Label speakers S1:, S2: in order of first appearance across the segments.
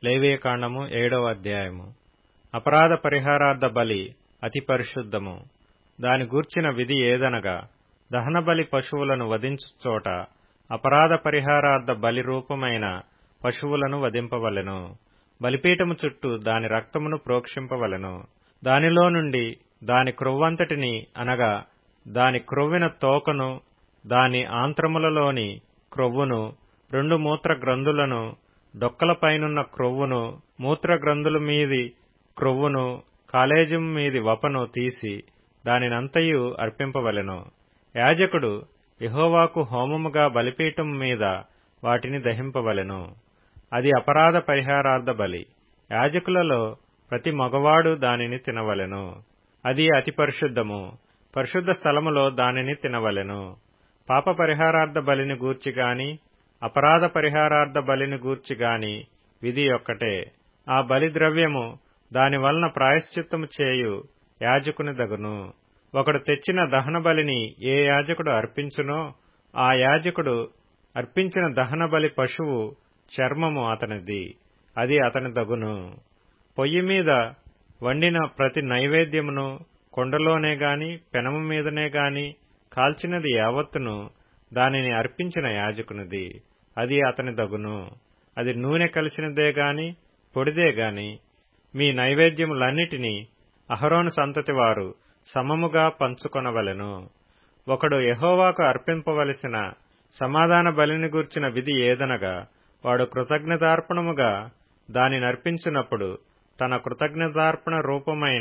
S1: లేవియకాండము ఏడవ అధ్యాయము అపరాధ పరిహారార్థ బలి అతి పరిశుద్ధము దాని గూర్చిన విధి ఏదనగా దహనబలి పశువులను వధించు చోట అపరాధ పరిహారార్థ బలి రూపమైన పశువులను వధింపవలెను బలిపీఠము చుట్టూ దాని రక్తమును ప్రోక్షింపవలెను దానిలో నుండి దాని క్రొవ్వంతటిని అనగా దాని క్రొవ్విన తోకను దాని ఆంత్రములలోని క్రొవ్వును రెండు మూత్ర గ్రంథులను డొక్కలపైనున్న క్రొవ్వును మూత్ర గ్రంథుల మీది క్రొవ్వును కాలేజం మీది వపను తీసి దానినంతయు అర్పింపవలెను యాజకుడు యహోవాకు హోమముగా బలిపీఠం మీద వాటిని దహింపవలెను అది అపరాధ పరిహారార్థ బలి యాజకులలో ప్రతి మగవాడు దానిని తినవలెను అది అతి పరిశుద్ధము పరిశుద్ధ స్థలములో దానిని తినవలెను పాప పరిహారార్థ బలిని గూర్చి గాని అపరాధ పరిహారార్థ బలిని గూర్చి గాని విధి ఒక్కటే ఆ బలి ద్రవ్యము దాని వలన ప్రాయశ్చిత్తము చేయు యాజకుని దగును ఒకడు తెచ్చిన దహన బలిని ఏ యాజకుడు అర్పించునో ఆ యాజకుడు అర్పించిన దహన బలి పశువు చర్మము అతనిది అది అతని దగును పొయ్యి మీద వండిన ప్రతి నైవేద్యమును కొండలోనే గాని పెనము మీదనే గాని కాల్చినది యావత్తును దానిని అర్పించిన యాజకునిది అది అతని దగును అది నూనె కలిసినదే గాని పొడిదే గాని మీ నైవేద్యములన్నిటినీ అహరోను సంతతి వారు సమముగా పంచుకొనవలెను ఒకడు యహోవాకు అర్పింపవలసిన సమాధాన బలిని గూర్చిన విధి ఏదనగా వాడు కృతజ్ఞతార్పణముగా దాని నర్పించినప్పుడు తన కృతజ్ఞతార్పణ రూపమైన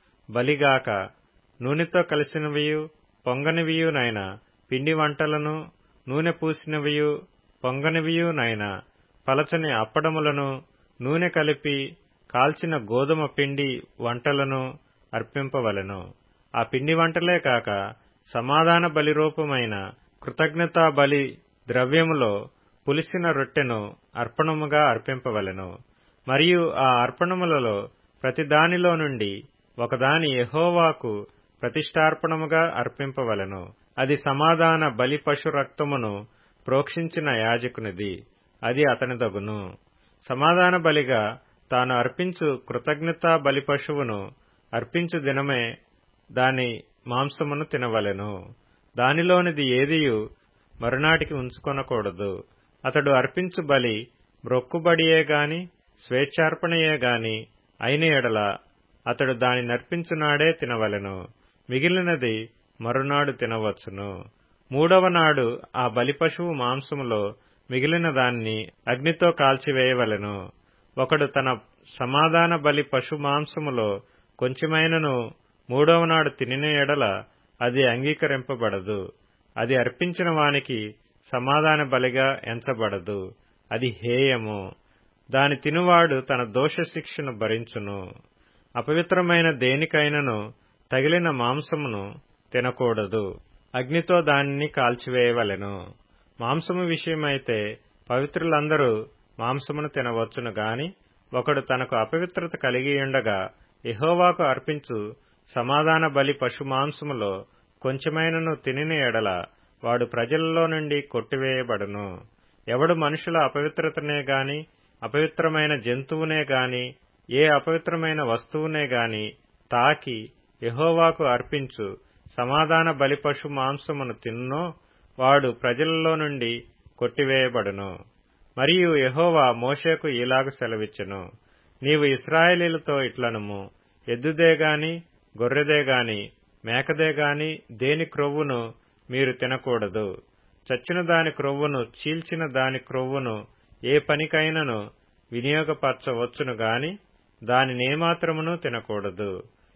S1: బలిగాక నూనెతో కలిసినవియు పొంగనివియునైన పిండి వంటలను నూనె పూసినవియు పొంగనివియునైన పలచని అప్పడములను నూనె కలిపి కాల్చిన గోధుమ పిండి వంటలను అర్పింపవలెను ఆ పిండి వంటలే కాక సమాధాన బలి రూపమైన కృతజ్ఞతా బలి ద్రవ్యములో పులిసిన రొట్టెను అర్పణముగా అర్పింపవలెను మరియు ఆ అర్పణములలో ప్రతి దానిలో నుండి ఒకదాని యహోవాకు ప్రతిష్టార్పణముగా అర్పింపవలెను అది సమాధాన బలి పశు రక్తమును ప్రోక్షించిన యాజకునిది అది అతని దగును సమాధాన బలిగా తాను అర్పించు కృతజ్ఞతా బలి పశువును అర్పించు దినమే దాని మాంసమును తినవలెను దానిలోనిది ఏదియు మరునాటికి ఉంచుకొనకూడదు అతడు అర్పించు బలి మ్రొక్కుబడియే గాని స్వేచ్ఛార్పణయే గాని అయిన ఎడల అతడు దాని నర్పించునాడే తినవలెను మిగిలినది మరునాడు తినవచ్చును మూడవ నాడు ఆ బలి పశువు మాంసములో మిగిలిన దాన్ని అగ్నితో కాల్చివేయవలెను ఒకడు తన సమాధాన బలి పశు మాంసములో కొంచెమైనను మూడవ నాడు తినిన ఎడల అది అంగీకరింపబడదు అది అర్పించిన వానికి సమాధాన బలిగా ఎంచబడదు అది హేయము దాని తినువాడు తన దోష శిక్షను భరించును అపవిత్రమైన దేనికైనను తగిలిన మాంసమును తినకూడదు అగ్నితో దానిని కాల్చివేయవలెను మాంసము విషయమైతే పవిత్రులందరూ మాంసమును తినవచ్చును గాని ఒకడు తనకు అపవిత్రత కలిగి ఉండగా ఇహోవాకు అర్పించు సమాధాన బలి పశు మాంసములో కొంచెమైనను తినిన ఎడల వాడు ప్రజలలో నుండి కొట్టివేయబడును ఎవడు మనుషుల అపవిత్రతనే గాని అపవిత్రమైన జంతువునే గాని ఏ అపవిత్రమైన వస్తువునే గాని తాకి యహోవాకు అర్పించు సమాధాన బలి పశు మాంసమును తిన్నో వాడు ప్రజలలో నుండి కొట్టివేయబడును మరియు యహోవా మోషేకు ఇలాగు సెలవిచ్చెను నీవు ఇస్రాయేలీలతో ఇట్లనుము ఎద్దుదే గాని గొర్రెదే గాని మేకదే గాని దేని క్రొవ్వును మీరు తినకూడదు చచ్చిన దాని క్రొవ్వును చీల్చిన దాని క్రొవ్వును ఏ పనికైనను వినియోగపరచవచ్చును గాని దానినేమాత్రమును తినకూడదు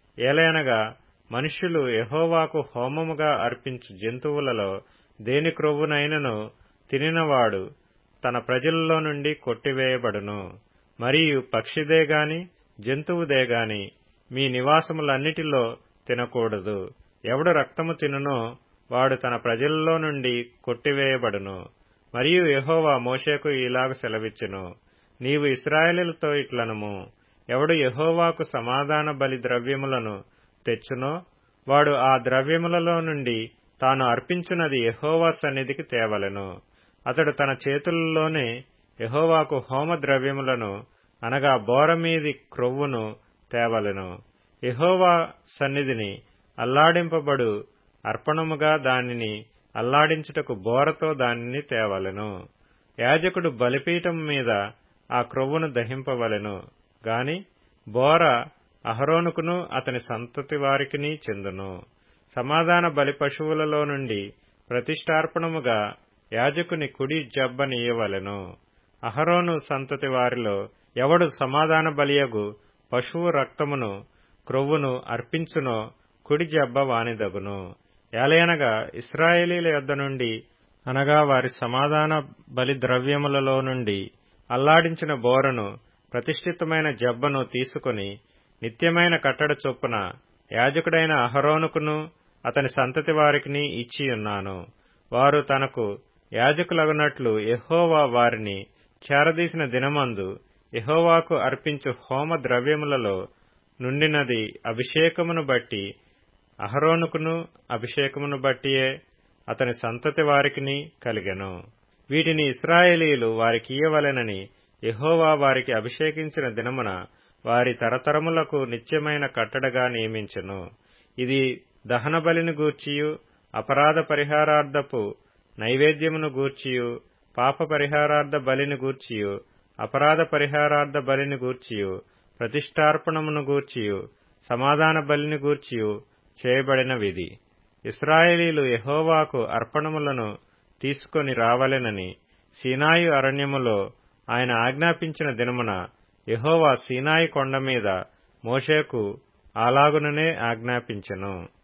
S1: ఏలయనగా మనుష్యులు యహోవాకు హోమముగా అర్పించు జంతువులలో దేని క్రొవ్వునైనను తినినవాడు తన ప్రజలలో నుండి కొట్టివేయబడును మరియు పక్షిదే గాని జంతువుదే గాని మీ నివాసములన్నిటిలో తినకూడదు ఎవడు రక్తము తినునో వాడు తన ప్రజలలో నుండి కొట్టివేయబడును మరియు యహోవా మోషేకు ఇలాగ సెలవిచ్చెను నీవు ఇస్రాయేలులతో ఇట్లనము ఎవడు యహోవాకు సమాధాన బలి ద్రవ్యములను తెచ్చునో వాడు ఆ ద్రవ్యములలో నుండి తాను అర్పించున్నది యహోవా సన్నిధికి తేవలెను అతడు తన చేతులలోనే యహోవాకు హోమ ద్రవ్యములను అనగా బోరమీది క్రొవ్వును తేవలెను యహోవా సన్నిధిని అల్లాడింపబడు అర్పణముగా దానిని అల్లాడించుటకు బోరతో దానిని తేవలెను యాజకుడు బలిపీఠం మీద ఆ క్రొవ్వును దహింపవలెను గాని బోర అహరోనుకును అతని సంతతి వారికిని చెందును సమాధాన బలి పశువులలో నుండి ప్రతిష్టార్పణముగా యాజకుని కుడి జబ్బనియ్యవలెను అహరోను సంతతి వారిలో ఎవడు సమాధాన బలియగు పశువు రక్తమును క్రొవ్వును అర్పించునో కుడి జబ్బ వానిదగును ఏలయనగా ఇస్రాయేలీల యొద్ద నుండి అనగా వారి సమాధాన బలి ద్రవ్యములలో నుండి అల్లాడించిన బోరను ప్రతిష్ఠితమైన జబ్బను తీసుకుని నిత్యమైన కట్టడ చొప్పున యాజకుడైన అహరోనుకును అతని సంతతి వారికిని ఇచ్చియున్నాను వారు తనకు యాజకులగునట్లు యహోవా వారిని చేరదీసిన దినమందు యహోవాకు అర్పించు హోమ ద్రవ్యములలో నుండినది అభిషేకమును బట్టి అహరోనుకును అభిషేకమును బట్టియే అతని సంతతి వారికిని కలిగెను వీటిని ఇస్రాయేలీలు వారికియ్యవలెనని యహోవా వారికి అభిషేకించిన దినమున వారి తరతరములకు నిత్యమైన కట్టడగా నియమించెను ఇది దహన బలిని గూర్చియు అపరాధ పరిహారార్థపు నైవేద్యమును గూర్చియు పాప పరిహారార్థ బలిని గూర్చియు అపరాధ పరిహారార్థ బలిని గూర్చియు ప్రతిష్టార్పణమును గూర్చియు సమాధాన బలిని గూర్చియు చేయబడిన విధి ఇస్రాయేలీలు యహోవాకు అర్పణములను తీసుకొని రావలెనని సీనాయు అరణ్యములో ఆయన ఆజ్ఞాపించిన దినమున యహోవా సీనాయి కొండ మీద మోషేకు అలాగుననే ఆజ్ఞాపించెను